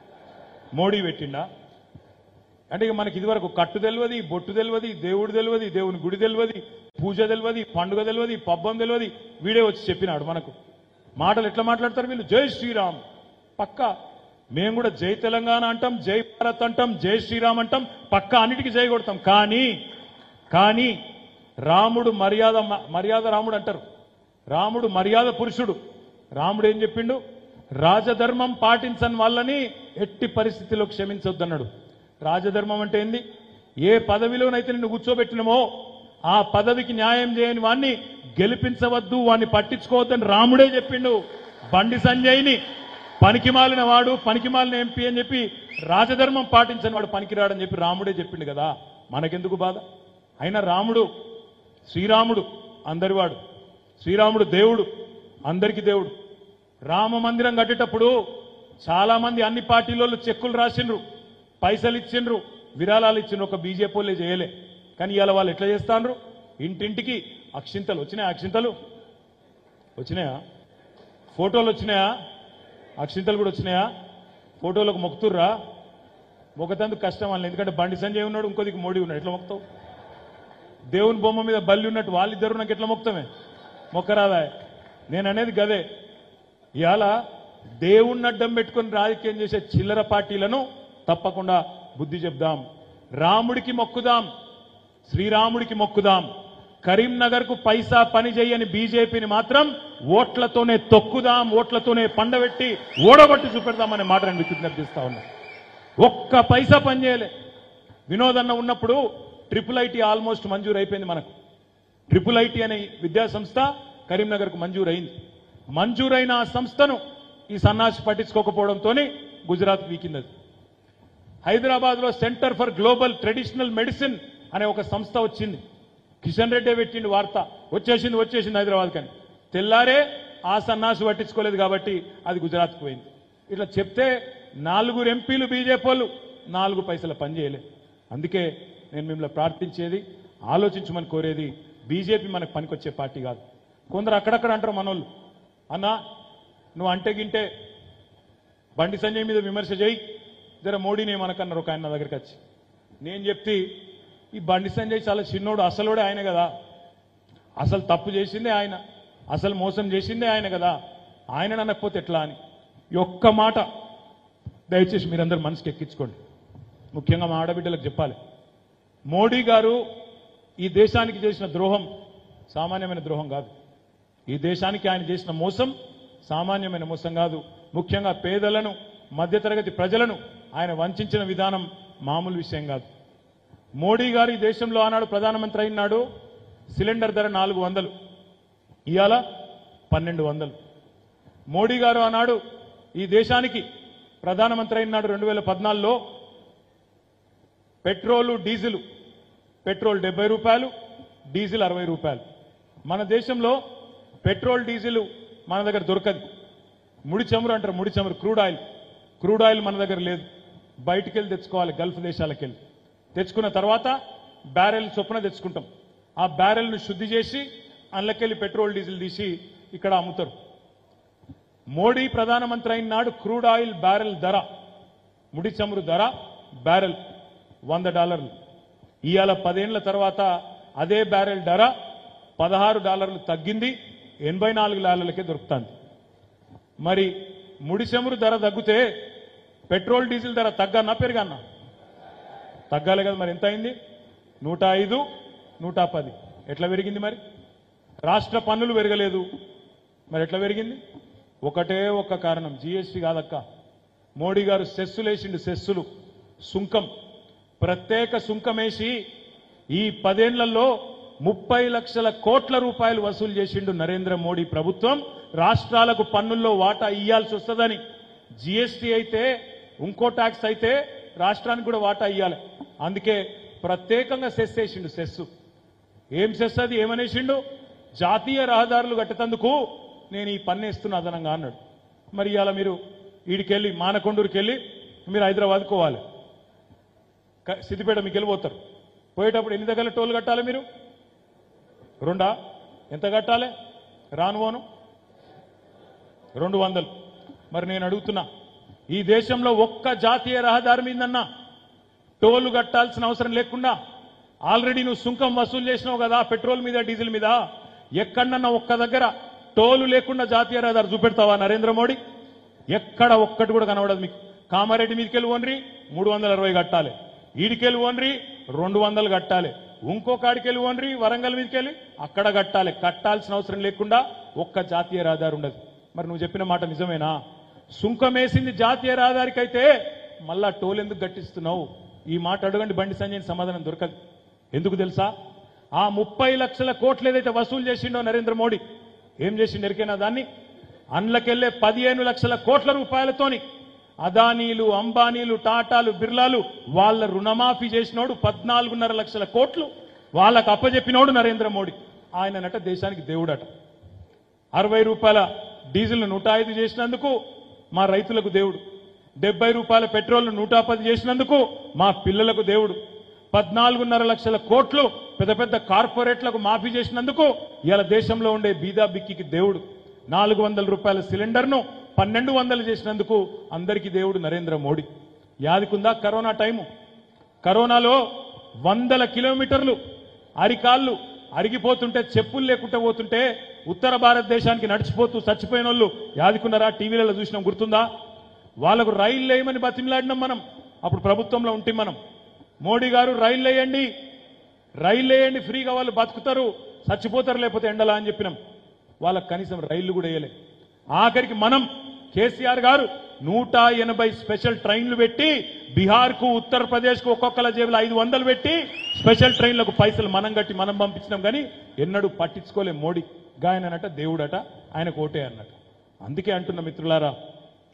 మోడీ పెట్టిండా అంటే ఇక మనకి ఇదివరకు కట్టు తెలియదు బొట్టు తెలియదు దేవుడు తెలియదు దేవుని గుడి తెలియదు పూజ తెలియదు పండుగ తెలియదు పబ్బం తెలియదు వీడే వచ్చి చెప్పినాడు మనకు మాటలు ఎట్లా మాట్లాడతారు వీళ్ళు జై శ్రీరామ్ పక్క మేము కూడా జై తెలంగాణ అంటాం జై భారత్ అంటాం జై శ్రీరామ్ అంటాం పక్క అన్నిటికీ జై కొడతాం కానీ కానీ రాముడు మర్యాద మర్యాద రాముడు అంటారు రాముడు మర్యాద పురుషుడు రాముడు ఏం చెప్పిండు రాజధర్మం పాటించని వాళ్ళని ఎట్టి పరిస్థితిలో క్షమించొద్దన్నాడు రాజధర్మం అంటే ఏంది ఏ పదవిలోనైతే నిన్ను కూర్చోబెట్టినమో ఆ పదవికి న్యాయం చేయని వాణ్ణి గెలిపించవద్దు వాణ్ణి పట్టించుకోవద్దని రాముడే చెప్పిండు బండి సంజయ్ని పనికిమాలిన వాడు పనికిమాలిన ఎంపీ అని చెప్పి రాజధర్మం పాటించని వాడు పనికిరాడని చెప్పి రాముడే చెప్పిండు కదా మనకెందుకు బాధ అయినా రాముడు శ్రీరాముడు అందరివాడు శ్రీరాముడు దేవుడు అందరికి దేవుడు రామ మందిరం కట్టేటప్పుడు చాలా మంది అన్ని పార్టీలలో చెక్కులు రాసిండ్రు పైసలు ఇచ్చిండ్రు విరాళాలు ఇచ్చిండ్రు ఒక బీజేపీ వాళ్ళే చేయలే కానీ ఇవాళ వాళ్ళు ఎట్లా చేస్తాండ్రు ఇంటింటికి అక్షింతలు వచ్చినాయా అక్షింతలు వచ్చినాయా ఫోటోలు వచ్చినాయా అక్షింతలు కూడా వచ్చినాయా ఫోటోలకు మొక్కుతుర్రా మొక్కతందుకు కష్టం వాళ్ళు ఎందుకంటే బండి సంజయ్ ఉన్నాడు ఇంకోదికి మోడీ ఉన్నాడు ఎట్లా మొక్తావు దేవుని బొమ్మ మీద బల్లి ఉన్నట్టు వాళ్ళిద్దరు నాకు ఎట్లా మొక్తమే మొక్కరాదా నేను అనేది గదే ఇవాళ దేవుణ్ణి అడ్డం పెట్టుకొని రాజకీయం చేసే చిల్లర పార్టీలను తప్పకుండా బుద్ధి చెప్దాం రాముడికి మొక్కుదాం శ్రీరాముడికి మొక్కుదాం కరీంనగర్ కు పైసా పని చేయని బీజేపీని మాత్రం ఓట్లతోనే తొక్కుదాం ఓట్లతోనే పండబెట్టి ఓడగొట్టి చూపెడదామనే మాట నేను విజ్ఞప్తి చేస్తా ఉన్నా ఒక్క పైసా పని చేయలే వినోదన్న ఉన్నప్పుడు ట్రిపుల్ ఐటీ ఆల్మోస్ట్ మంజూరు అయిపోయింది మనకు ట్రిపుల్ ఐటీ అనే విద్యా సంస్థ కరీంనగర్కు మంజూరు అయింది మంజూరైన ఆ సంస్థను ఈ సన్నాసి పట్టించుకోకపోవడంతో గుజరాత్ వీకింది అది హైదరాబాద్ లో centre for global traditional medicine అనే ఒక సంస్థ వచ్చింది కిషన్ రెడ్డి పెట్టిండు వార్త వచ్చేసింది వచ్చేసింది హైదరాబాద్ కానీ తెల్లారే ఆ సన్నాసు పట్టించుకోలేదు కాబట్టి అది గుజరాత్కు పోయింది ఇట్లా చెప్తే నాలుగురు ఎంపీలు బీజేపీ వాళ్ళు నాలుగు పైసల పని చేయలేదు అందుకే నేను మిమ్మల్ని ప్రార్థించేది ఆలోచించమని కోరేది బీజేపీ మనకు పనికొచ్చే పార్టీ కాదు కొందరు అక్కడక్కడ అంటారు మనోళ్ళు అన్నా నువ్వు అంటే గింటే బండి సంజయ్ మీద విమర్శ చేయి జర మోడీని ఏమనకన్నారు ఒక ఆయన నా దగ్గరికి వచ్చి నేను చెప్తే ఈ బండి సంజయ్ చాలా చిన్నోడు అసలోడే ఆయన కదా అసలు తప్పు చేసిందే ఆయన అసలు మోసం చేసిందే ఆయన కదా ఆయన అనకపోతే ఎట్లా అని ఈ ఒక్క మాట దయచేసి మీరందరూ మనసుకి ఎక్కించుకోండి ముఖ్యంగా మా ఆడబిడ్డలకు చెప్పాలి మోడీ గారు ఈ దేశానికి చేసిన ద్రోహం సామాన్యమైన ద్రోహం కాదు ఈ దేశానికి ఆయన చేసిన మోసం సామాన్యమైన మోసం కాదు ముఖ్యంగా పేదలను మధ్యతరగతి ప్రజలను ఆయన వంచిన విధానం మామూలు విషయం కాదు మోడీ గారు ఈ దేశంలో ఆనాడు ప్రధానమంత్రి అయినాడు సిలిండర్ ధర నాలుగు వందలు ఇవాళ పన్నెండు వందలు మోడీ గారు ఆనాడు ఈ దేశానికి ప్రధానమంత్రి అయినాడు రెండు వేల పద్నాలుగులో పెట్రోలు డీజిల్ పెట్రోల్ డెబ్బై రూపాయలు డీజిల్ అరవై రూపాయలు మన దేశంలో పెట్రోల్ డీజిల్ మన దగ్గర దొరకదు ముడి చమురు అంటారు ముడి చమురు క్రూడ్ ఆయిల్ క్రూడ్ ఆయిల్ మన దగ్గర లేదు బయటికి వెళ్ళి తెచ్చుకోవాలి గల్ఫ్ దేశాలకు వెళ్ళి తెచ్చుకున్న తర్వాత బ్యారెల్ చొప్పున తెచ్చుకుంటాం ఆ బ్యారెల్ను శుద్ధి చేసి అందులోకెళ్ళి పెట్రోల్ డీజిల్ తీసి ఇక్కడ అమ్ముతారు మోడీ ప్రధానమంత్రి అయిన నాడు క్రూడ్ ఆయిల్ బ్యారెల్ ధర ముడి చమురు ధర బ్యారెల్ వంద డాలర్లు ఇవాళ పదేళ్ల తర్వాత అదే బ్యారెల్ ధర పదహారు డాలర్లు తగ్గింది ఎనభై నాలుగు డాలర్లకే దొరుకుతుంది మరి ముడి చమురు ధర తగ్గితే పెట్రోల్ డీజిల్ ధర తగ్గన్నా పెరిగన్నా తగ్గాలి కదా మరి ఎంత అయింది నూట ఐదు నూట పది ఎట్లా పెరిగింది మరి రాష్ట్ర పన్నులు పెరగలేదు మరి ఎట్లా పెరిగింది ఒకటే ఒక్క కారణం జీఎస్టీ కాదక్క మోడీ గారు సెస్సులేసిండు సెస్సులు సుంకం ప్రత్యేక సుంకమేసి ఈ పదేళ్లలో ముప్పై లక్షల కోట్ల రూపాయలు వసూలు చేసిండు నరేంద్ర మోడీ ప్రభుత్వం రాష్ట్రాలకు పన్నుల్లో వాటా ఇయ్యాల్సి వస్తుందని జీఎస్టీ అయితే ఇంకో ట్యాక్స్ అయితే రాష్ట్రానికి కూడా వాటా ఇయ్యాలి అందుకే ప్రత్యేకంగా సెస్ వేసిండు సెస్సు ఏం సెస్ అది ఏమనేసిండు జాతీయ రహదారులు కట్టేందుకు నేను ఈ పన్ను వేస్తున్నా అదనంగా అన్నాడు మరి ఇవాళ మీరు ఈడికెళ్ళి మానకొండూరుకి వెళ్ళి మీరు హైదరాబాద్ పోవాలి క- సిద్దిపేట మీకు వెళ్ళిపోతారు పోయేటప్పుడు ఎన్ని దగ్గర టోల్ కట్టాలి మీరు రెండా ఎంత కట్టాలి రాను పోను రెండు వందలు మరి నేను అడుగుతున్నా ఈ దేశంలో ఒక్క జాతీయ రహదారి మీదన్నా టోలు కట్టాల్సిన అవసరం లేకుండా ఆల్రెడీ నువ్వు సుంకం వసూలు చేసినావు కదా పెట్రోల్ మీద డీజిల్ మీద ఎక్కడన్నా ఒక్క దగ్గర టోలు లేకుండా జాతీయ రహదారి చూపెడతావా నరేంద్ర మోడీ ఎక్కడ ఒక్కటి కూడా కనబడదు మీకు కామారెడ్డి మీదకి వెళ్ళి ఓన్రి మూడు వందల అరవై కట్టాలి ఈడికెళ్ళి ఓన్రి రెండు వందలు కట్టాలి ఇంకో కాడికెళ్ళి ఓన్రి వరంగల్ మీదకి వెళ్ళి అక్కడ కట్టాలి కట్టాల్సిన అవసరం లేకుండా ఒక్క జాతీయ రహదారి ఉండదు మరి నువ్వు చెప్పిన మాట నిజమేనా సుంకం వేసింది జాతీయ రహదారికైతే మళ్ళా టోల్ ఎందుకు గట్టిస్తున్నావు ఈ మాట అడగండి బండి సంజయ్ సమాధానం దొరకదు ఎందుకు తెలుసా ఆ ముప్పై లక్షల కోట్లు ఏదైతే వసూలు చేసిండో నరేంద్ర మోడీ ఏం చేసిండు ఎరికైనా దాన్ని అండ్లకెళ్లే పదిహేను లక్షల కోట్ల రూపాయలతోని అదానీలు అంబానీలు టాటాలు బిర్లాలు వాళ్ళ రుణమాఫీ చేసినోడు పద్నాలుగున్నర లక్షల కోట్లు వాళ్ళకు అప్పజెప్పినోడు నరేంద్ర మోడీ ఆయననట దేశానికి దేవుడట అరవై రూపాయల డీజిల్ నూట ఐదు చేసినందుకు మా రైతులకు దేవుడు డెబ్బై రూపాయల పెట్రోల్ నూట పది చేసినందుకు మా పిల్లలకు దేవుడు పద్నాలుగున్నర లక్షల కోట్లు పెద్ద పెద్ద కార్పొరేట్లకు మాఫీ చేసినందుకు ఇవాళ దేశంలో ఉండే బీదా బిక్కికి దేవుడు నాలుగు వందల రూపాయల సిలిండర్ను పన్నెండు వందలు చేసినందుకు అందరికీ దేవుడు నరేంద్ర మోడీ యాదికుందా కరోనా టైము కరోనాలో వందల కిలోమీటర్లు అరికాళ్ళు అరిగిపోతుంటే చెప్పులు లేకుండా పోతుంటే ఉత్తర భారతదేశానికి నడిచిపోతూ చచ్చిపోయిన వాళ్ళు యాదికున్నారా టీవీలలో చూసినాం గుర్తుందా వాళ్ళకు రైలు వేయమని బతిమలాడినాం మనం అప్పుడు ప్రభుత్వంలో ఉంటే మనం మోడీ గారు రైలు వేయండి రైలు వేయండి ఫ్రీగా వాళ్ళు బతుకుతారు చచ్చిపోతారు లేకపోతే ఎండలా అని చెప్పినాం వాళ్ళకి కనీసం రైళ్లు కూడా వేయలే ఆఖరికి మనం కేసీఆర్ గారు నూట ఎనభై స్పెషల్ ట్రైన్లు పెట్టి బీహార్ కు ఉత్తరప్రదేశ్ కు ఒక్కొక్కల జేబులు ఐదు వందలు పెట్టి స్పెషల్ ట్రైన్లకు పైసలు మనం కట్టి మనం పంపించినాం కానీ ఎన్నడూ పట్టించుకోలే మోడీ గాయనట దేవుడట ఆయన కోటే అన్నట అందుకే అంటున్న మిత్రులారా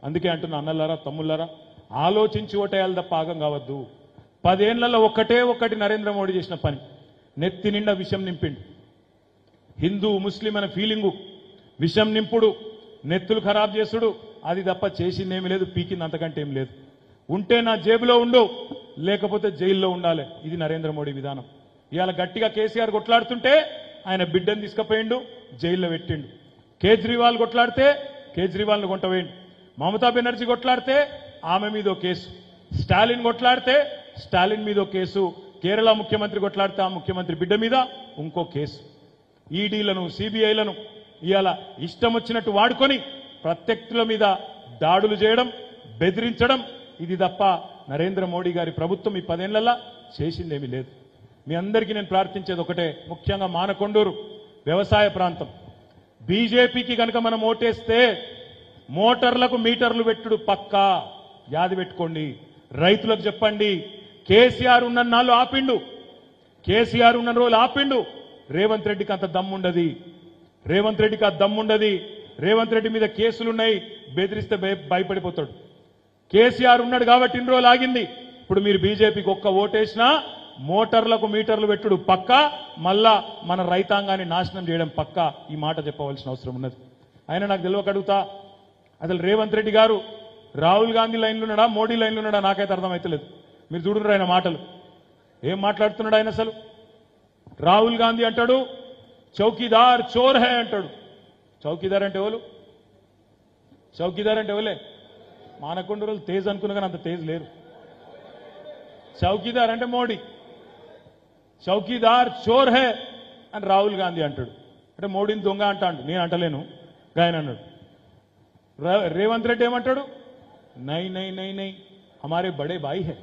అందుకే అంటున్నా అన్నలారా తమ్ముళ్ళారా ఆలోచించి ఓటేయాలి తప్ప ఆగం కావద్దు పదేళ్లలో ఒక్కటే ఒక్కటి నరేంద్ర మోడీ చేసిన పని నెత్తి నిండా విషం నింపిండు హిందూ ముస్లిం అనే ఫీలింగు విషం నింపుడు నెత్తులు ఖరాబ్ చేసుడు అది తప్ప చేసిందేమీ లేదు పీకింది అంతకంటే ఏం లేదు ఉంటే నా జేబులో ఉండు లేకపోతే జైల్లో ఉండాలి ఇది నరేంద్ర మోడీ విధానం ఇవాళ గట్టిగా కేసీఆర్ కొట్లాడుతుంటే ఆయన బిడ్డను తీసుకుపోయిండు జైల్లో పెట్టిండు కేజ్రీవాల్ కొట్లాడితే కేజ్రీవాల్ను కొంటవేయండు మమతా బెనర్జీ కొట్లాడితే ఆమె మీద ఓ కేసు స్టాలిన్ కొట్లాడితే స్టాలిన్ మీద ఓ కేసు కేరళ ముఖ్యమంత్రి కొట్లాడితే ఆ ముఖ్యమంత్రి బిడ్డ మీద ఇంకో కేసు ఈడీలను సిబిఐలను ఇవాళ ఇష్టం వచ్చినట్టు వాడుకొని ప్రత్యర్థుల మీద దాడులు చేయడం బెదిరించడం ఇది తప్ప నరేంద్ర మోడీ గారి ప్రభుత్వం ఈ పదేళ్లలో చేసిందేమీ లేదు మీ అందరికీ నేను ప్రార్థించేది ఒకటే ముఖ్యంగా మానకొండూరు వ్యవసాయ ప్రాంతం బీజేపీకి కనుక మనం ఓటేస్తే మోటార్లకు మీటర్లు పెట్టుడు పక్కా యాది పెట్టుకోండి రైతులకు చెప్పండి కేసీఆర్ ఉన్న నాళ్ళు ఆపిండు కేసీఆర్ ఉన్న రోజులు ఆపిండు రేవంత్ రెడ్డికి అంత దమ్ముండది రేవంత్ రెడ్డికి ఆ దమ్ముండది రేవంత్ రెడ్డి మీద కేసులున్నాయి బెదిరిస్తే భయ- భయపడిపోతాడు కేసీఆర్ ఉన్నాడు కాబట్టి ఇన్ని రోజులు ఆగింది ఇప్పుడు మీరు బీజేపీకి ఒక్క ఓటేసినా మోటార్లకు మీటర్లు పెట్టుడు పక్క మళ్ళా మన రైతాంగాన్ని నాశనం చేయడం పక్క ఈ మాట చెప్పవలసిన అవసరం ఉన్నది ఆయన నాకు తెలియక అడుగుతా అసలు రేవంత్ రెడ్డి గారు రాహుల్ గాంధీ లైన్లో ఉన్నాడా మోడీ లైన్లో ఉన్నాడా నాకైతే అర్థమైతలేదు మీరు చూడండి ఆయన మాటలు ఏం మాట్లాడుతున్నాడు ఆయన అసలు రాహుల్ గాంధీ అంటాడు చౌకీదార్ చోర్ హే అంటాడు చౌకీదార్ అంటే ఎవరు చౌకీదార్ అంటే ఎవలే మానకొండ రోజులు తేజ్ అనుకున్నా కానీ అంత తేజ్ లేరు చౌకీదార్ అంటే మోడీ చౌకీదార్ చోర్ హే అని రాహుల్ గాంధీ అంటాడు అంటే మోడీని దొంగ అంటాడు నేను అంటలేను గాయన అన్నాడు రా- రేవంత్ రెడ్డి ఏమంటాడు నై నై నై నై హమారే బడే బాయి హే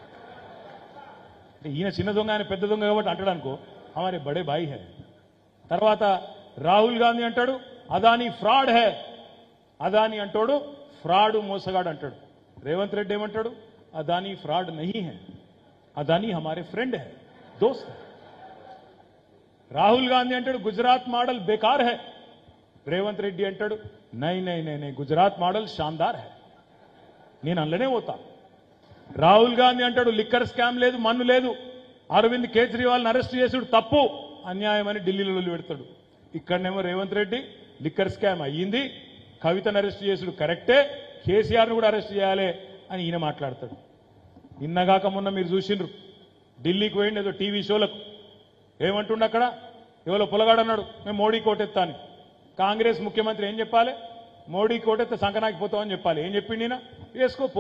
అంటే ఈయన చిన్న దొంగ ఆయన పెద్ద దొంగ కాబట్టి అంటాడు అనుకో హమారే బడే బాయి హే తర్వాత రాహుల్ గాంధీ అంటాడు అదాని ఫ్రాడ్ హే అదాని అంటాడు ఫ్రాడ్ మోసగాడు అంటాడు రేవంత్ రెడ్డి ఏమంటాడు అదాని ఫ్రాడ్ నహీ హే అదాని హమారే ఫ్రెండ్ హే దోస్త్ హై. రాహుల్ గాంధీ అంటాడు గుజరాత్ మోడల్ బేకార్ హై రేవంత్ రెడ్డి అంటాడు నై నై నై నై గుజరాత్ మోడల్ షాందార్ హై నేను అందులోనే పోతా రాహుల్ గాంధీ అంటాడు లిక్కర్ స్కామ్ లేదు మన్ను లేదు అరవింద్ కేజ్రీవాల్ని అరెస్ట్ చేసుడు తప్పు అన్యాయం అని ఢిల్లీలో లొల్లి పెడతాడు ఇక్కడనేమో రేవంత్ రెడ్డి లిక్కర్ స్కామ్ అయ్యింది కవితను అరెస్ట్ చేసుడు కరెక్టే కేసీఆర్ను కూడా అరెస్ట్ చేయాలి అని ఈయన మాట్లాడతాడు నిన్నగాక మొన్న మీరు చూసిండ్రు ఢిల్లీకి పోయిండు ఏదో టీవీ షోలకు ఏమంటుండ అక్కడ ఎవరో పొలగాడు అన్నాడు మేము మోడీ కోటెత్తా అని కాంగ్రెస్ ముఖ్యమంత్రి ఏం చెప్పాలి మోడీ కోటెత్తే సంకనాకి పోతామని చెప్పాలి ఏం చెప్పిండు ఈయన వేసుకో పో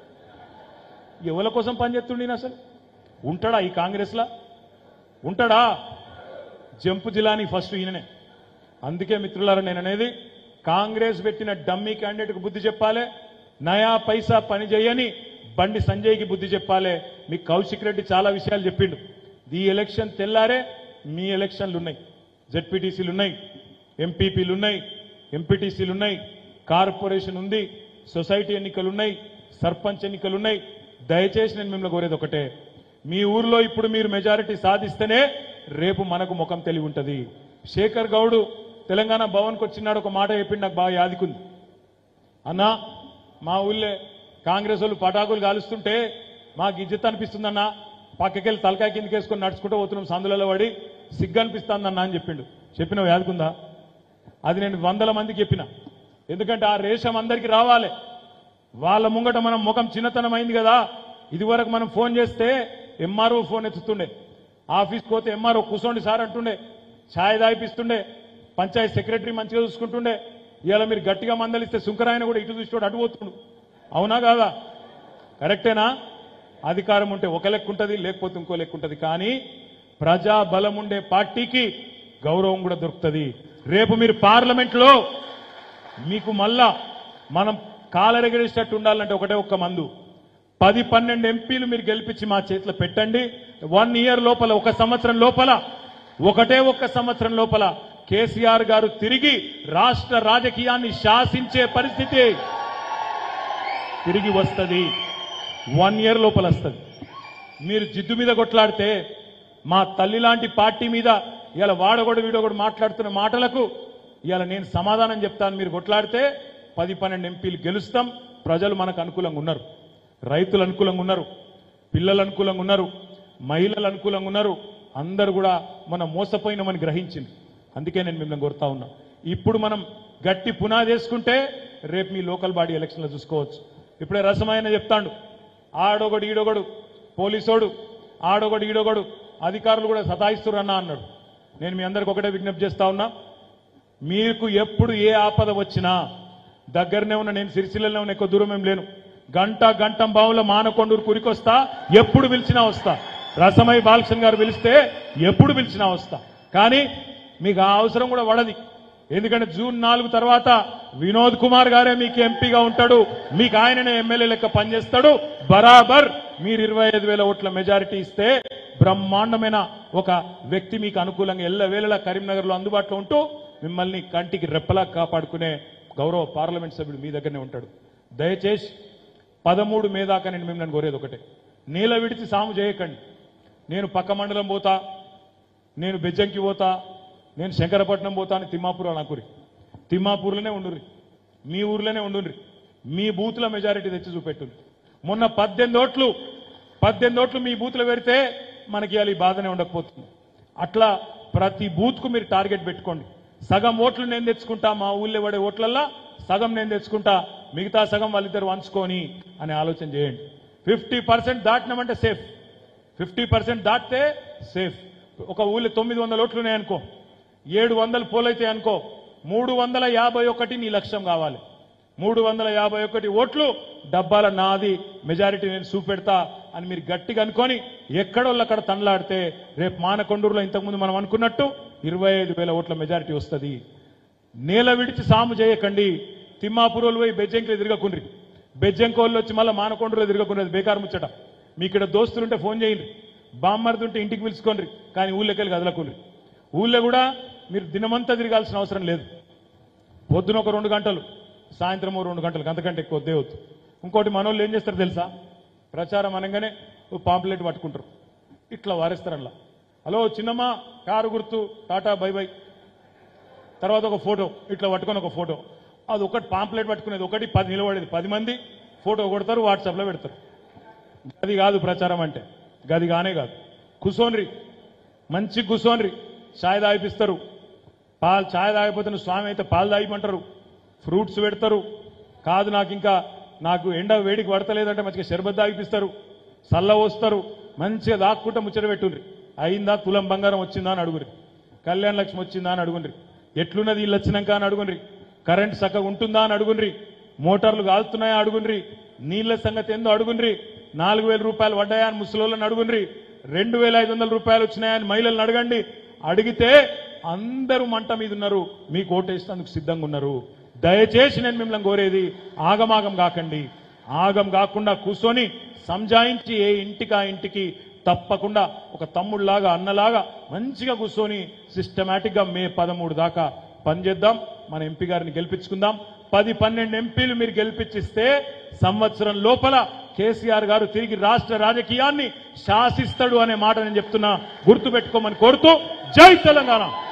ఎవరి కోసం పనిచేస్తుండి ఈయన అసలు ఉంటాడా ఈ కాంగ్రెస్లా ఉంటాడా జంపు జిల్లాని ఫస్ట్ ఈయననే అందుకే మిత్రులారా నేను అనేది కాంగ్రెస్ పెట్టిన డమ్మీ క్యాండిడేట్కు బుద్ధి చెప్పాలి నయా పైసా పని చేయని బండి సంజయ్కి బుద్ధి చెప్పాలి మీ కౌశిక్ రెడ్డి చాలా విషయాలు చెప్పిండు ఈ ఎలక్షన్ తెల్లారే మీ ఎలక్షన్లు ఉన్నాయి జెడ్పీటీసీలు ఉన్నాయి ఎంపీపీలు ఉన్నాయి ఎంపీటీసీలు ఉన్నాయి కార్పొరేషన్ ఉంది సొసైటీ ఎన్నికలు ఉన్నాయి సర్పంచ్ ఎన్నికలు ఉన్నాయి దయచేసి నేను మిమ్మల్ని కోరేది ఒకటే మీ ఊర్లో ఇప్పుడు మీరు మెజారిటీ సాధిస్తేనే రేపు మనకు ముఖం తెలివి ఉంటది శేఖర్ గౌడ్ తెలంగాణ భవన్కి వచ్చినాడు ఒక మాట చెప్పిండు నాకు బాగా యాదికుంది అన్నా మా ఊళ్ళే కాంగ్రెస్ వాళ్ళు పటాకులు కాలుస్తుంటే మాకు ఇజ్జత్ అనిపిస్తుందన్నా పక్కకెళ్ళి తలకాయ కిందకి వేసుకొని నడుచుకుంటూ పోతున్నాం సందులలో పడి సిగ్గు అనిపిస్తుందన్నా అని చెప్పిండు చెప్పినావు యాదుకుందా అది నేను వందల మందికి చెప్పిన ఎందుకంటే ఆ రేషం అందరికీ రావాలి వాళ్ళ ముంగట మనం ముఖం చిన్నతనం అయింది కదా ఇదివరకు మనం ఫోన్ చేస్తే ఎంఆర్ఓ ఫోన్ ఎత్తుతుండే ఆఫీస్కి పోతే ఎంఆర్ఓ కూర్చోండి సార్ అంటుండే ఛాయ్ దాయిపిస్తుండే పంచాయత్ సెక్రటరీ మంచిగా చూసుకుంటుండే ఇవాళ మీరు గట్టిగా మందలిస్తే శుంకరాయన కూడా ఇటు చూసి అటు పోతుండు అవునా కాదా కరెక్టేనా అధికారం ఉంటే ఒక లెక్క ఉంటుంది లేకపోతే ఇంకో లెక్క ఉంటుంది కానీ ప్రజా బలం ఉండే పార్టీకి గౌరవం కూడా దొరుకుతుంది రేపు మీరు పార్లమెంట్ లో మీకు మళ్ళా మనం కాలరెగరేసేటట్టు ఉండాలంటే ఒకటే ఒక్క మందు పది పన్నెండు ఎంపీలు మీరు గెలిపించి మా చేతిలో పెట్టండి వన్ ఇయర్ లోపల ఒక సంవత్సరం లోపల ఒకటే ఒక్క సంవత్సరం లోపల కేసీఆర్ గారు తిరిగి రాష్ట్ర రాజకీయాన్ని శాసించే పరిస్థితి తిరిగి వస్తుంది వన్ ఇయర్ లోపల వస్తుంది మీరు జిద్దు మీద కొట్లాడితే మా తల్లి లాంటి పార్టీ మీద ఇలా వాడగొడు వీడొకడు మాట్లాడుతున్న మాటలకు ఇవాళ నేను సమాధానం చెప్తాను మీరు కొట్లాడితే పది పన్నెండు ఎంపీలు గెలుస్తాం ప్రజలు మనకు అనుకూలంగా ఉన్నారు రైతులు అనుకూలంగా ఉన్నారు పిల్లలు అనుకూలంగా ఉన్నారు మహిళలు అనుకూలంగా ఉన్నారు అందరూ కూడా మనం మోసపోయినామని గ్రహించింది అందుకే నేను మిమ్మల్ని కోరుతా ఉన్నా ఇప్పుడు మనం గట్టి పునాది వేసుకుంటే రేపు మీ లోకల్ బాడీ ఎలక్షన్లో చూసుకోవచ్చు ఇప్పుడే రసమైన చెప్తాడు ఆడొకడు ఈడొకడు పోలీసోడు ఆడొకడు ఈడొకడు అధికారులు కూడా సతాయిస్తురన్నా అన్నాడు నేను మీ అందరికి ఒకటే విజ్ఞప్తి చేస్తా ఉన్నా మీకు ఎప్పుడు ఏ ఆపద వచ్చినా దగ్గరనే ఉన్న నేను సిరిసిల్లలో ఉన్న ఎక్కువ దూరం ఏం లేను గంట గంటం బావుల మానకొండూరు కురికొస్తా ఎప్పుడు పిలిచినా వస్తా రసమై బాలకృష్ణ గారు పిలిస్తే ఎప్పుడు పిలిచినా వస్తా కానీ మీకు ఆ అవసరం కూడా పడది ఎందుకంటే జూన్ నాలుగు తర్వాత వినోద్ కుమార్ గారే మీకు ఎంపీగా ఉంటాడు మీకు ఆయననే ఎమ్మెల్యే లెక్క పనిచేస్తాడు బరాబర్ మీరు ఇరవై ఐదు వేల ఓట్ల మెజారిటీ ఇస్తే బ్రహ్మాండమైన ఒక వ్యక్తి మీకు అనుకూలంగా ఎల్ల వేళలా కరీంనగర్ లో అందుబాటులో ఉంటూ మిమ్మల్ని కంటికి రెప్పలా కాపాడుకునే గౌరవ పార్లమెంట్ సభ్యుడు మీ దగ్గరనే ఉంటాడు దయచేసి పదమూడు మే దాకా నేను మిమ్మల్ని కోరేది ఒకటే నీల విడిచి సాము చేయకండి నేను పక్క మండలం పోతా నేను బెజ్జంకి పోతా నేను శంకరపట్నం పోతా అని తిమ్మాపూర్ అనకురి తిమ్మాపూర్లోనే ఉండుర్రి మీ ఊర్లోనే ఉండుర్రి మీ బూత్ల మెజారిటీ తెచ్చి చూపెట్టుంది మొన్న పద్దెనిమిది ఓట్లు పద్దెనిమిది ఓట్లు మీ బూత్లో పెడితే మనకి ఇవాళ ఈ బాధనే ఉండకపోతుంది అట్లా ప్రతి బూత్కు మీరు టార్గెట్ పెట్టుకోండి సగం ఓట్లు నేను తెచ్చుకుంటా మా ఊళ్ళో పడే ఓట్లల్లా సగం నేను తెచ్చుకుంటా మిగతా సగం వాళ్ళిద్దరు వంచుకొని అనే ఆలోచన చేయండి ఫిఫ్టీ పర్సెంట్ దాటినామంటే సేఫ్ ఫిఫ్టీ పర్సెంట్ దాటితే సేఫ్ ఒక ఊళ్ళో తొమ్మిది వందల ఓట్లు ఉన్నాయనుకో ఏడు వందలు పోలైతే అనుకో మూడు వందల యాభై ఒకటి నీ లక్ష్యం కావాలి మూడు వందల యాభై ఒకటి ఓట్లు డబ్బాల నాది మెజారిటీ నేను చూపెడతా అని మీరు గట్టిగా అనుకొని ఎక్కడోళ్ళు అక్కడ తనలాడితే రేపు మానకొండూరులో ఇంతకుముందు మనం అనుకున్నట్టు ఇరవై ఐదు వేల ఓట్ల మెజారిటీ వస్తుంది నేల విడిచి సాము చేయకండి తిమ్మాపురోలు పోయి బెజ్జంకిలో తిరగకుండ్రి బెజ్జంకోళ్ళు వచ్చి మళ్ళీ మానకొండలో తిరగకుండ్రి అది బేకారు ముచ్చట మీ ఇక్కడ దోస్తులుంటే ఫోన్ చేయండి బామ్మర్ది ఉంటే ఇంటికి పిలుచుకోండి కానీ ఊళ్ళోకి వెళ్ళి కదలకుండ్రి ఊళ్ళో కూడా మీరు దినమంతా తిరగాల్సిన అవసరం లేదు పొద్దున ఒక రెండు గంటలు సాయంత్రం ఓ రెండు గంటలకు అంతకంటే ఎక్కువ వద్దే వద్దు ఇంకోటి మనోళ్ళు ఏం చేస్తారు తెలుసా ప్రచారం అనగానే ఓ పాంప్లెట్ పట్టుకుంటారు ఇట్లా వారేస్తారు అలా హలో చిన్నమ్మ కారు గుర్తు టాటా బై బై తర్వాత ఒక ఫోటో ఇట్లా పట్టుకొని ఒక ఫోటో అది ఒకటి పాంప్లెట్ పట్టుకునేది ఒకటి పది నిలబడేది పది మంది ఫోటో కొడతారు వాట్సాప్లో పెడతారు గది కాదు ప్రచారం అంటే గది కానే కాదు కుసోన్రి మంచి కుసోన్రి ఛాయ్ తాగిపిస్తారు పాలు ఛాయ్ తాగిపోతే నువ్వు స్వామి అయితే పాలు తాగిమంటారు ఫ్రూట్స్ పెడతారు కాదు నాకు ఇంకా నాకు ఎండ వేడికి పడతలేదంటే మంచిగా షర్బత్ తాగిపిస్తారు సల్ల పోస్తారు మంచిగా దాక్కుంటా ముచ్చట పెట్టుండ్రి అయిందా తులం బంగారం వచ్చిందా అని అడుగురి కళ్యాణ లక్ష్మి వచ్చిందా అని అడుగుండ్రి ఎట్లున్నది ఇల్లు వచ్చినాక అని అడుగుండ్రి కరెంట్ చక్కగా ఉంటుందా అని అడుగుండ్రి మోటార్లు కాలుతున్నాయా అడుగుండ్రి నీళ్ల సంగతి ఏందో అడుగుండ్రి నాలుగు వేల రూపాయలు పడ్డాయా అని ముసలోళ్ళని అడుగుండ్రి రెండు వేల ఐదు వందల రూపాయలు వచ్చినాయా అని మహిళలను అడగండి అడిగితే అందరూ మంట మీద ఉన్నారు మీకు ఓటేసినందుకు సిద్ధంగా ఉన్నారు దయచేసి నేను మిమ్మల్ని కోరేది ఆగమాగం కాకండి ఆగం కాకుండా కూర్చొని సంజాయించి ఏ ఇంటికి ఆ ఇంటికి తప్పకుండా ఒక తమ్ముళ్లాగా అన్నలాగా మంచిగా కూర్చొని సిస్టమేటిక్ గా మే పదమూడు దాకా పనిచేద్దాం మన ఎంపీ గారిని గెలిపించుకుందాం పది పన్నెండు ఎంపీలు మీరు గెలిపించిస్తే సంవత్సరం లోపల కేసీఆర్ గారు తిరిగి రాష్ట్ర రాజకీయాన్ని శాసిస్తాడు అనే మాట నేను చెప్తున్నా గుర్తుపెట్టుకోమని కోరుతూ జై తెలంగాణ